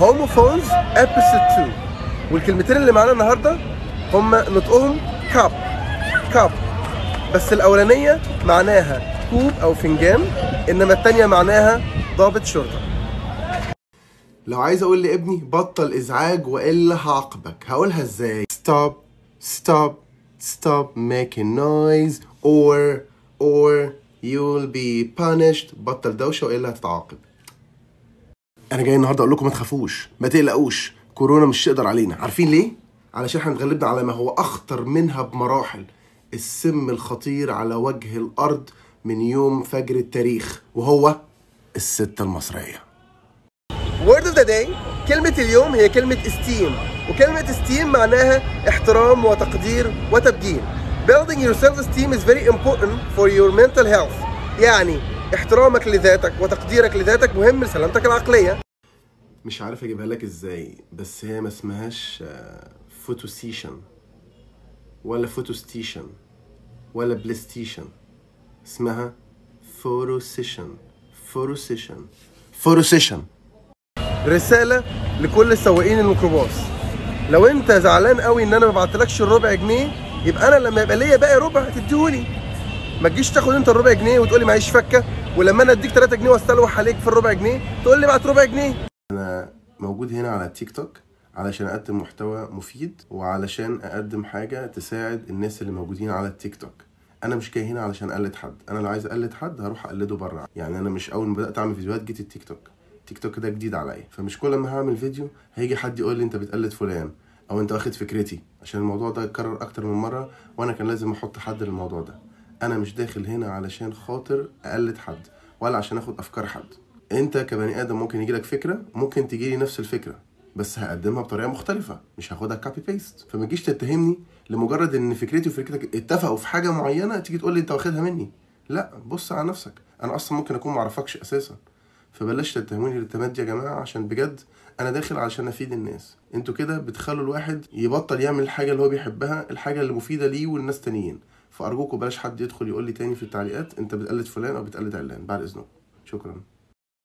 هوموفونز ابيسود 2 والكلمتين اللي معانا النهارده هم نطقهم كاب كاب بس الاولانيه معناها كوب او فنجان انما الثانيه معناها ضابط شرطه لو عايز اقول لابني بطل ازعاج والا هعاقبك هقولها ازاي stop stop stop making noise or or you'll be punished بطل دوشه والا هتتعاقب انا جاي النهارده اقول لكم ما تخافوش ما تقلقوش كورونا مش تقدر علينا عارفين ليه علشان احنا اتغلبنا على ما هو اخطر منها بمراحل السم الخطير على وجه الارض من يوم فجر التاريخ وهو الستة المصرية word of the day كلمة اليوم هي كلمة esteem وكلمة esteem معناها احترام وتقدير وتبجيل building your self esteem is very important for your mental health يعني احترامك لذاتك وتقديرك لذاتك مهم لسلامتك العقلية مش عارف اجيبها لك ازاي بس هي ما اسمهاش فوتو سيشن ولا فوتو ستيشن ولا بلاي ستيشن اسمها فورو سيشن فورو سيشن فورو سيشن رسالة لكل سواقين الميكروباص لو انت زعلان قوي ان انا ما بعتلكش الربع جنيه يبقى انا لما يبقى ليا باقي ربع تديهولي ما تجيش تاخد انت الربع جنيه وتقول لي معيش فكه ولما انا اديك 3 جنيه واستلوح عليك في الربع جنيه تقول لي بعت ربع جنيه انا موجود هنا على التيك توك علشان اقدم محتوى مفيد وعلشان اقدم حاجه تساعد الناس اللي موجودين على التيك توك انا مش جاي هنا علشان اقلد حد انا لو عايز اقلد حد هروح اقلده بره يعني انا مش اول ما بدات اعمل فيديوهات جيت التيك توك التيك توك ده جديد عليا فمش كل ما هعمل فيديو هيجي حد يقول لي انت بتقلد فلان او انت واخد فكرتي عشان الموضوع ده اتكرر اكتر من مره وانا كان لازم احط حد للموضوع ده انا مش داخل هنا علشان خاطر اقلد حد ولا عشان اخد افكار حد انت كبني ادم ممكن يجيلك فكره ممكن تجيلي نفس الفكره بس هقدمها بطريقه مختلفه مش هاخدها كوبي بيست فما تجيش تتهمني لمجرد ان فكرتي وفكرتك اتفقوا في حاجه معينه تيجي تقول لي انت واخدها مني لا بص على نفسك انا اصلا ممكن اكون معرفكش اساسا فبلاش تتهموني الاتهامات دي يا جماعه عشان بجد انا داخل علشان افيد الناس انتوا كده بتخلوا الواحد يبطل يعمل الحاجه اللي هو بيحبها الحاجه اللي مفيده ليه والناس تانيين فارجوكوا بلاش حد يدخل يقول لي تاني في التعليقات انت بتقلد فلان او بتقلد علان بعد اذنكم شكرا